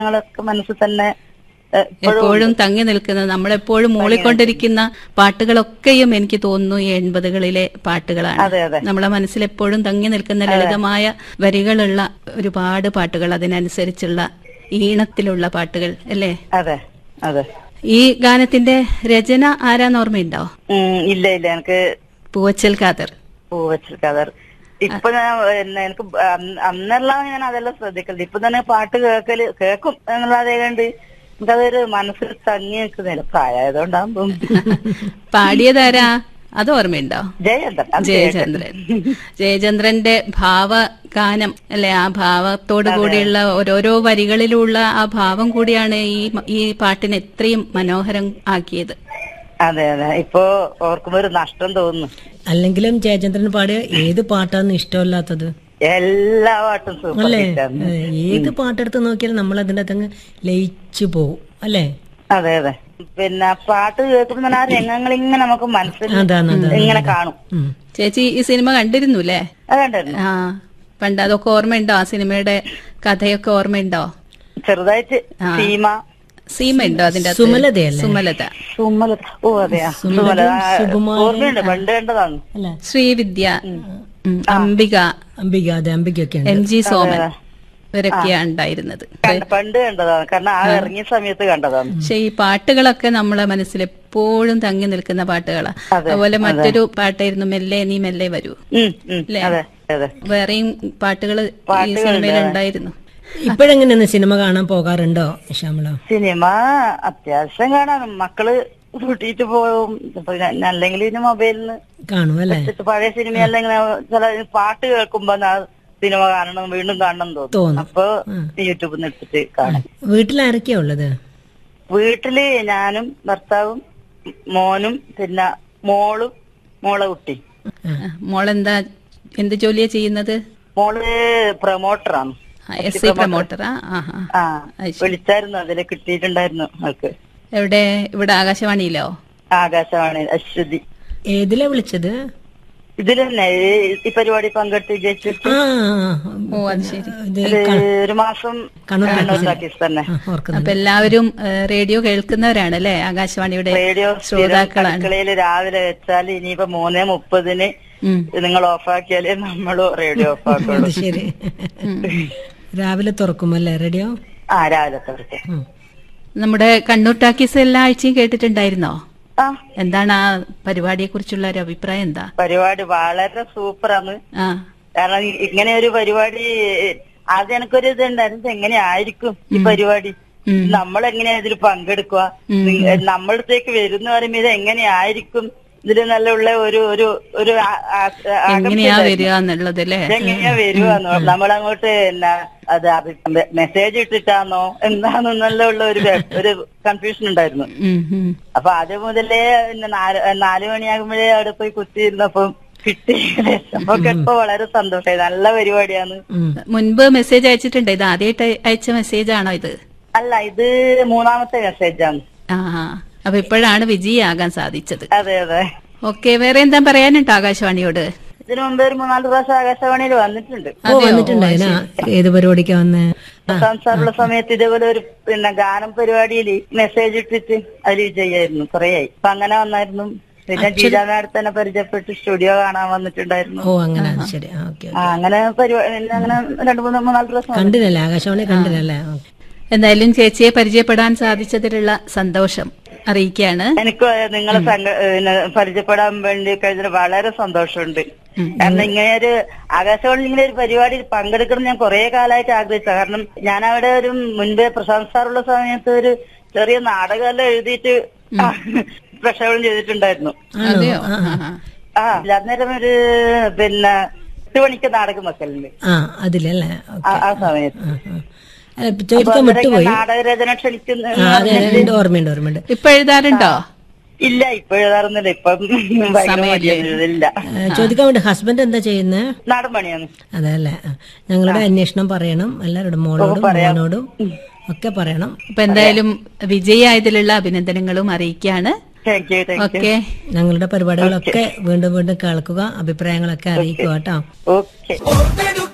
ഞങ്ങളൊക്കെ മനസ്സിൽ തന്നെ ഏഹ്, ഇപ്പോഴും എപ്പോഴും തങ്ങി നിൽക്കുന്ന നമ്മളെപ്പോഴും മൂളിക്കൊണ്ടിരിക്കുന്ന പാട്ടുകളൊക്കെയും എനിക്ക് തോന്നുന്നു ഈ എൺപതുകളിലെ പാട്ടുകളാണ് അതെ അതെ നമ്മളെ മനസ്സിൽ എപ്പോഴും തങ്ങി നിൽക്കുന്ന ലളിതമായ വരികളുള്ള ഒരുപാട് പാട്ടുകൾ അതിനനുസരിച്ചുള്ള ഈണത്തിലുള്ള പാട്ടുകൾ അല്ലേ അതെ അതെ ഈ ഗാനത്തിന്റെ രചന ആരാന്ന് ഓർമ്മയുണ്ടോ ഉം, ഇല്ല ഇല്ല എനിക്ക് പൂവച്ചൽ ഖാദർ പൂവച്ചൽ കഥർ ഇപ്പൊ ഞാൻ പിന്നെ എനിക്ക് അന്ന് അന്നെല്ലാം ഞാൻ അതെല്ലാം ശ്രദ്ധിക്കലുണ്ട് ഇപ്പൊ തന്നെ പാട്ട് കേൾക്കല് കേൾക്കും എന്നുള്ളതേ കണ്ട് എനിക്കതൊരു മനസ്സിൽ തങ്ങി നിൽക്കുന്നില്ല പ്രായമായതുകൊണ്ടാകും തോന്നുന്നു പാടിയതാരാ അത് ഓർമ്മയുണ്ടോ ജയചന്ദ്രൻ അത് ജയചന്ദ്രൻ ജയചന്ദ്രന്റെ ഭാവഗാനം അല്ലെ ആ ഭാവത്തോടു കൂടിയുള്ള ഓരോരോ വരികളിലുള്ള ആ ഭാവം കൂടിയാണ് ഈ ഈ പാട്ടിനെ ഇത്രയും മനോഹരം ആക്കിയത് അതെ അതെ ഇപ്പൊ ഓർക്കുമ്പോ ഒരു നഷ്ടം തോന്നുന്നു അല്ലെങ്കിലും ജയചന്ദ്രൻ പാടിയ ഏത് പാട്ടാണ് ഇഷ്ടമല്ലാത്തത് എല്ലാ പാട്ടും സൂപ്പർ അല്ലേ ഹിറ്റാണ് ഏ, ഏത് പാട്ടെടുത്ത് നോക്കിയാലും നമ്മൾ അതിന്റെ അകത്തങ്ങ് ലയിച്ചു പോവും അല്ലേ അതെ അതെ പിന്നെ പാട്ട് കേൾക്കുമ്പോ തന്നെ ആ രംഗങ്ങൾ ഇങ്ങനെ നമുക്ക് മനസ്സിൽ അതാണ് അതാണ് ഇങ്ങനെ കാണും ഉം. ചേച്ചി ഈ സിനിമ കണ്ടിരുന്നു അല്ലേ അത് കണ്ടായിരുന്നു ആ പണ്ട് അതൊക്കെ ഓർമ്മയുണ്ടോ ആ സിനിമയുടെ കഥയൊക്കെ ഓർമ്മയുണ്ടോ ചെറുതായിട്ട് ആ. സീമ സീമ ഉണ്ടോ അതിന്റെ അകത്ത്? സുമലതയല്ലേ? സുമലത സുമല ഓ അതെയാ സുമല ആ, ഓർമ്മയുണ്ട് പണ്ട് കണ്ടതാണ് അല്ലേ ശ്രീവിദ്യ ഉം, അംബിക അംബിക അതെ അംബികയൊക്കെ ഉണ്ട് എം ജി സോമൻ ഇവരൊക്കെയാണ് ഉണ്ടായിരുന്നത് കണ്ട- പണ്ട് കണ്ടതാണ് കാരണം ആ ഇറങ്ങിയ സമയത്ത് കണ്ടതാണ് പക്ഷെ ഈ പാട്ടുകളൊക്കെ നമ്മളെ മനസ്സിൽ എപ്പോഴും തങ്ങി നിൽക്കുന്ന പാട്ടുകളാ അതുപോലെ മറ്റൊരു പാട്ടായിരുന്നു മെല്ലെ നീ മെല്ലെ വരൂ ഉം, ഉം, അതെ അതെ വേറെയും പാട്ടുകൾ ഈ സിനിമയിൽ ഉണ്ടായിരുന്നു ഇപ്പോഴെങ്ങനെയാണ് സിനിമ കാണാൻ പോകാറുണ്ടോ ശ്യാമള സിനിമ അത്യാവശ്യം കാണാൻ മക്കള് കൂട്ടിയിട്ട് പോകും ഇപ്പൊ ഞാൻ- അല്ലെങ്കിൽ ഇനി മൊബൈലിൽ നിന്ന് കാണും അല്ലേ വെച്ചിട്ട് പഴയ സിനിമ അല്ലെങ്കിൽ ചില പാട്ട് കേൾക്കുമ്പോ ആ സിനിമ കാണണം വീണ്ടും കാണണം എന്ന് തോന്നും തോന്നും. അപ്പൊ യൂട്യൂബിൽ നിന്ന് എടുത്തിട്ട് കാണും വീട്ടിൽ ആരൊക്കെയാ ഉള്ളത് വീട്ടില് ഞാനും ഭർത്താവും മോനും പിന്നെ മോളും മോളെ കുട്ടി മോളെന്താ എന്ത് ജോലിയാ ചെയ്യുന്നത് മോള് പ്രൊമോട്ടറാണ് എസ് സി പ്രൊമോട്ടറാ ആഹാ ആ വിളിച്ചായിരുന്നു അതില് കിട്ടിയിട്ടുണ്ടായിരുന്നു അവൾക്ക് എവിടെ ഇവിടെ ആകാശവാണിയിലോ ആകാശവാണി അശ്വതി ഏതിലാ വിളിച്ചത് ഇതിൽ തന്നെ ഈ- ഈ പരിപാടി പങ്കെടുത്ത് വിജയിച്ചിട്ട് ആ ഓ അത് ശരി ഇത് ഒരു ഒരു മാസം കണ്ണൂർ കണ്ണൂർ ടാക്കീസ് തന്നെ ആ, ഓർക്കുന്നു അപ്പൊ എല്ലാവരും ഏഹ്, റേഡിയോ കേൾക്കുന്നവരാണ് അല്ലേ ആകാശവാണിയുടെ റേഡിയോ ശ്രോതാക്കളാണ് അടുക്കളയിൽ രാവിലെ വെച്ചാൽ ഇനിയിപ്പോ മൂന്നേ മുപ്പതിന് ഉം. നിങ്ങൾ ഓഫാക്കിയാലേ നമ്മള് റേഡിയോ ഓഫാക്കുള്ളൂ അത് ശരി രാവിലെ തുറക്കും അല്ലേ റേഡിയോ ആ രാവിലെ തുറക്കെ ഉം. നമ്മുടെ കണ്ണൂർ ടാക്കീസ് എല്ലാ ആഴ്ചയും കേട്ടിട്ടുണ്ടായിരുന്നോ ആ എന്താണ് ആ പരിപാടിയെ കുറിച്ചുള്ള ഒരു അഭിപ്രായം എന്താ പരിപാടി വളരെ സൂപ്പറാണ് ആ കാരണം ഇ- ഇങ്ങനെ ഒരു പരിപാടി ആദ്യം എനിക്കൊരു ഇത് ഉണ്ടായിരുന്നു ഇത് എങ്ങനെയായിരിക്കും ഈ പരിപാടി ഉം. നമ്മൾ എങ്ങനെയാ ഇതിൽ പങ്കെടുക്കുക നിങ്ങ- നമ്മളടുത്തേക്ക് വരുന്ന പറയുമ്പോ ഇത് എങ്ങനെയായിരിക്കും ഇതിൽ നല്ല ഉള്ള ഒരു ഒരു ഒരു ആ- ആ- ആകാംക്ഷ എങ്ങനെയാ ഉണ്ടായിരുന്നു. വരിക എന്നുള്ളത് അല്ലേ ഇതെങ്ങനെയാ വരുവാന്നോ നമ്മളങ്ങോട്ട് എന്നാ അത് മെസ്സേജ് ഇട്ടിട്ടാന്നോ എന്താണെന്നുള്ള ഉള്ള ഒരു വെ- ഒരു കൺഫ്യൂഷൻ ഉണ്ടായിരുന്നു ഉം, ഉം. അപ്പൊ ആദ്യം മുതലേ പിന്നെ നാല് നാലു മണിയാകുമ്പോഴേ അവിടെ പോയി കുത്തിയിരുന്നപ്പം കിട്ടി അപ്പൊ ഇപ്പൊ വളരെ സന്തോഷമായി നല്ല പരിപാടിയാണ് ഉം. മുൻപ് മെസ്സേജ് അയച്ചിട്ടുണ്ട് ഇത് ആദ്യമായിട്ട് അയച്ച മെസ്സേജ് ആണോ ഇത് അല്ല ഇത് മൂന്നാമത്തെ മെസ്സേജാണ് ആ ആ. അപ്പൊ ഇപ്പോഴാണ് വിജയാകാൻ സാധിച്ചത് അതെ അതെ ഓക്കെ വേറെ എന്താ പറയാനുണ്ടോ ആകാശവാണിയോട് ഇതിനു മുമ്പ് ഒരു മൂന്നാല് പ്രാവശ്യം ആകാശവാണിയിൽ വന്നിട്ടുണ്ട് ഓ വന്നിട്ടുണ്ടായിനാ ഏത് പരിപാടിക്കാ വന്നേ സംസാരമുള്ള സമയത്ത് ഇതേപോലെ ഒരു പിന്നെ ഗാനം പരിപാടിയിൽ മെസ്സേജ് ഇട്ടിട്ട് അതിൽ വിജയായിരുന്നു കുറേയായി അപ്പൊ അങ്ങനെ വന്നായിരുന്നു പിന്നെ ജീജ മാഡത്തിനെ പരിചയപ്പെട്ട് സ്റ്റുഡിയോ കാണാൻ വന്നിട്ടുണ്ടായിരുന്നു ഓ അങ്ങനെ അത് ശരി ആ, ഓക്കെ ആ അങ്ങനെ പരിപാടി പിന്നെ അങ്ങനെ രണ്ടു മൂന്ന് മൂന്നാല് പ്രാവശ്യം വന്നു. കണ്ടില്ലല്ലേ ആകാശവാണി കണ്ടില്ലല്ലേ ആ. എന്തായാലും ചേച്ചിയെ പരിചയപ്പെടാൻ സാധിച്ചതിലുള്ള സന്തോഷം അറിയിക്കുകയാണ് എനിക്ക് നിങ്ങളെ സംഘ- പിന്നെ പരിചയപ്പെടാൻ വേണ്ടി കഴിഞ്ഞതിൽ വളരെ സന്തോഷമുണ്ട് കാരണം ഇങ്ങനെ ഒരു ആകാശവാണി ഇങ്ങനെ ഒരു പരിപാടിയിൽ പങ്കെടുക്കണം ഞാൻ കുറെ കാലമായിട്ട് ആഗ്രഹിച്ച കാരണം ഞാൻ അവിടെ ഒരു മുൻപേ പ്രശാന്ത് സാറുള്ള സമയത്ത് ഒരു ചെറിയ നാടകമെല്ലാം എഴുതിയിട്ട് പ്രക്ഷേപണം ചെയ്തിട്ടുണ്ടായിരുന്നു അതെയോ ആ, ആ. ആ, ആ. ആ അന്നേരം ഒരു പിന്നെ എട്ട് മണിക്ക് നാടകം വെക്കലുണ്ട് ആ അതിലല്ലേ ഓക്കെ. ആ- ആ സമയത്ത് ആ, ആ. അല്ല, ഇപ്പൊ ചോദിക്കാൻ വിട്ടുപോയി നാടകരചന ക്ഷണിക്കുന്ന ആ അതെ അതെ ഉണ്ട്, ഓർമ്മയുണ്ട് ഓർമ്മയുണ്ട് ഇപ്പൊ എഴുതാറുണ്ടോ ഇല്ല ഇപ്പൊ എഴുതാറൊന്നുമില്ല ഇപ്പം ഭയങ്കര മടിയൊന്നുമില്ല ഏ, ചോദിക്കാൻ വേണ്ടി ഹസ്ബൻഡ് എന്താ ചെയ്യുന്നത് നാടൻ പണിയാണ് അതല്ലേ ആ. ഞങ്ങളുടെ അന്വേഷണം പറയണം എല്ലാവരോടും മോളോടും മോനോടും ഒക്കെ പറയണം അപ്പൊ എന്തായാലും വിജയായതിലുള്ള അഭിനന്ദനങ്ങളും അറിയിക്കുകയാണ് thank you thank you okay ഞങ്ങളുടെ പരിപാടികളൊക്കെ വീണ്ടും വീണ്ടും കേൾക്കുക അഭിപ്രായങ്ങളൊക്കെ അറിയിക്കുക കേട്ടോ ഓക്കെ